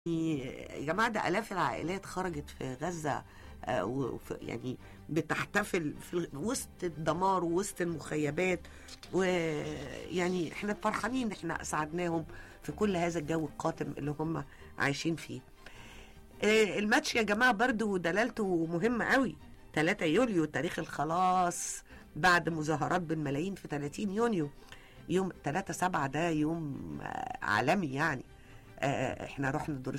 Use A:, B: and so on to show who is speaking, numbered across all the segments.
A: يا جماعة ده آلاف العائلات خرجت في غزة آه، وف- يعني بتحتفل في ال- وسط الدمار ووسط المخيبات ويعني احنا فرحانين احنا اسعدناهم في كل هذا الجو القاتم اللي هم عايشين فيه آه، الماتش يا جماعة برضو دلالته مهمة قوي 3 يوليو تاريخ الخلاص بعد مظاهرات بالملايين في 30 يونيو يوم 3 7 ده يوم آه، عالمي يعني آه، احنا رحنا دور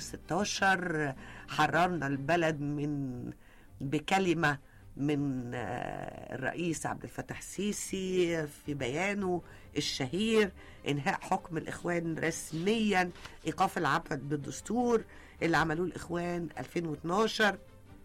A: 16 حررنا البلد من بكلمة من آه، الرئيس عبد الفتاح السيسي في بيانه الشهير انهاء حكم الاخوان رسميا ايقاف العبث بالدستور اللي عملوه الاخوان 2012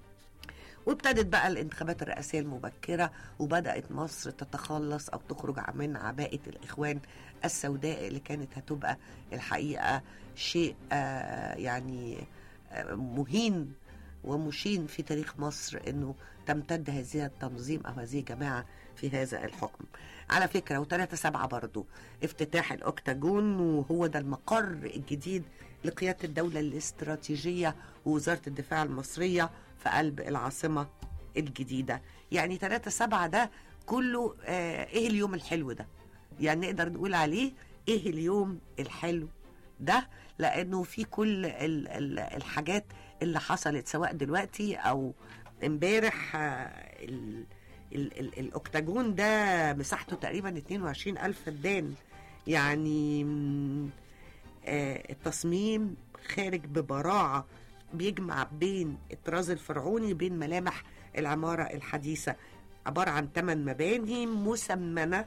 A: وابتدت بقى الانتخابات الرئاسية المبكرة وبدأت مصر تتخلص أو تخرج من عباءة الإخوان السوداء اللي كانت هتبقى الحقيقة شيء آه يعني آه مهين ومشين في تاريخ مصر انه تمتد هذه التنظيم او هذه الجماعه في هذا الحكم. على فكره و3 7 برضو افتتاح الاوكتاجون وهو ده المقر الجديد لقياده الدوله الاستراتيجيه ووزاره الدفاع المصريه في قلب العاصمه الجديده. يعني 3 7 ده كله آه ايه اليوم الحلو ده؟ يعني نقدر نقول عليه ايه اليوم الحلو ده لانه في كل ال- ال- الحاجات اللي حصلت سواء دلوقتي او امبارح آه، ال- ال- ال- الاوكتاجون ده مساحته تقريبا 22 الف فدان يعني مم، آه، التصميم خارج ببراعه بيجمع بين الطراز الفرعوني بين ملامح العماره الحديثه عباره عن ثمان مباني مسمنه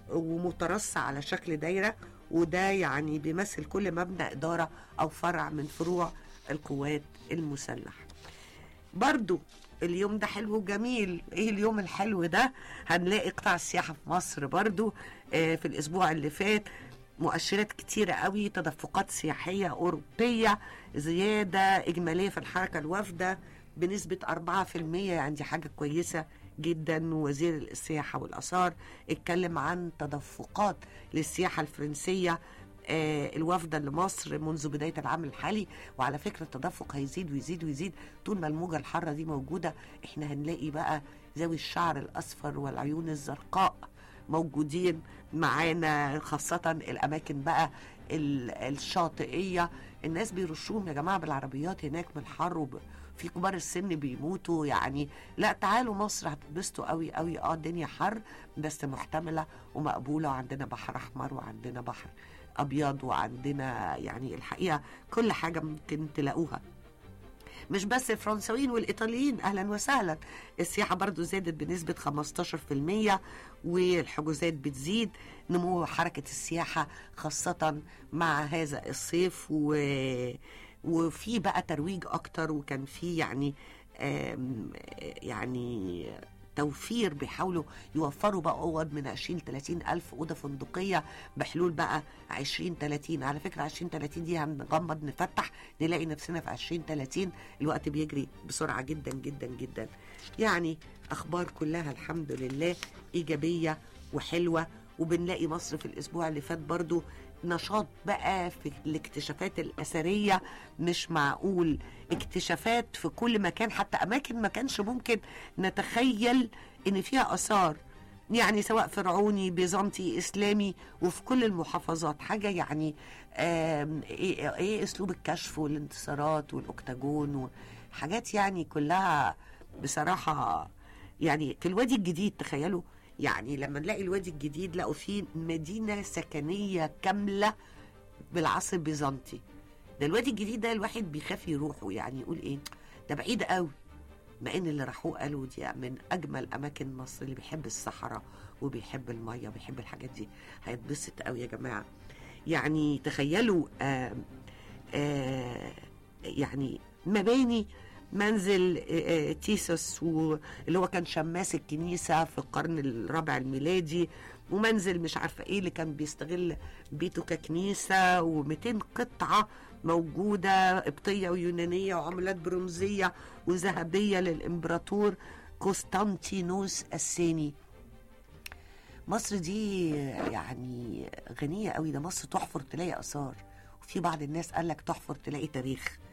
A: ومترصة على شكل دايرة وده يعني بيمثل كل مبنى إدارة أو فرع من فروع القوات المسلحة برضو اليوم ده حلو وجميل ايه اليوم الحلو ده هنلاقي قطاع السياحة في مصر برضو آه، في الاسبوع اللي فات مؤشرات كتيرة قوي تدفقات سياحية أوروبية زيادة إجمالية في الحركة الوافدة بنسبة 4% يعني دي حاجة كويسة جدا وزير السياحة والآثار اتكلم عن تدفقات للسياحة الفرنسية آه، الوافدة لمصر منذ بداية العام الحالي وعلى فكرة التدفق هيزيد ويزيد ويزيد طول ما الموجة الحارة دي موجودة احنا هنلاقي بقى ذوي الشعر الأصفر والعيون الزرقاء موجودين معانا خاصة الأماكن بقى ال- الشاطئية الناس بيرشوهم يا جماعة بالعربيات هناك من الحر وب... في كبار السن بيموتوا يعني لا تعالوا مصر هتتبسطوا قوي قوي اه الدنيا حر بس محتملة ومقبولة وعندنا بحر أحمر وعندنا بحر أبيض وعندنا يعني الحقيقة كل حاجة ممكن تلاقوها مش بس الفرنساويين والايطاليين اهلا وسهلا السياحه برضو زادت بنسبه 15% والحجوزات بتزيد نمو حركه السياحه خاصه مع هذا الصيف و وفي بقى ترويج اكتر وكان في يعني آم، يعني توفير بيحاولوا يوفروا بقى اوض من 20 30 الف اوضه فندقيه بحلول بقى 20 30 على فكره 20 30 دي هنغمض نفتح نلاقي نفسنا في 20 30 الوقت بيجري بسرعه جدا جدا جدا يعني اخبار كلها الحمد لله ايجابيه وحلوه وبنلاقي مصر في الاسبوع اللي فات برضو نشاط بقى في الاكتشافات الأثرية مش معقول اكتشافات في كل مكان حتى أماكن ما كانش ممكن نتخيل إن فيها آثار يعني سواء فرعوني بيزنطي إسلامي وفي كل المحافظات حاجة يعني آم، إيه, إيه أسلوب الكشف والانتصارات والأكتاجون وحاجات يعني كلها بصراحة يعني في الوادي الجديد تخيلوا يعني لما نلاقي الوادي الجديد لقوا فيه مدينة سكنية كاملة بالعصر البيزنطي ده الوادي الجديد ده الواحد بيخاف يروحه يعني يقول ايه ده بعيد قوي مع ان اللي راحوه قالوا دي من اجمل اماكن مصر اللي بيحب الصحراء وبيحب الميه وبيحب الحاجات دي هيتبسط قوي يا جماعه يعني تخيلوا آه آه يعني مباني منزل آه، آه، تيسوس و- اللي هو كان شماس الكنيسة في القرن الرابع الميلادي ومنزل مش عارفة ايه اللي كان بيستغل بيته ككنيسة و200 قطعة موجودة قبطية ويونانية وعملات برونزية وذهبية للإمبراطور قسطنطينوس الثاني مصر دي يعني غنية قوي ده مصر تحفر تلاقي آثار وفي بعض الناس قال لك تحفر تلاقي تاريخ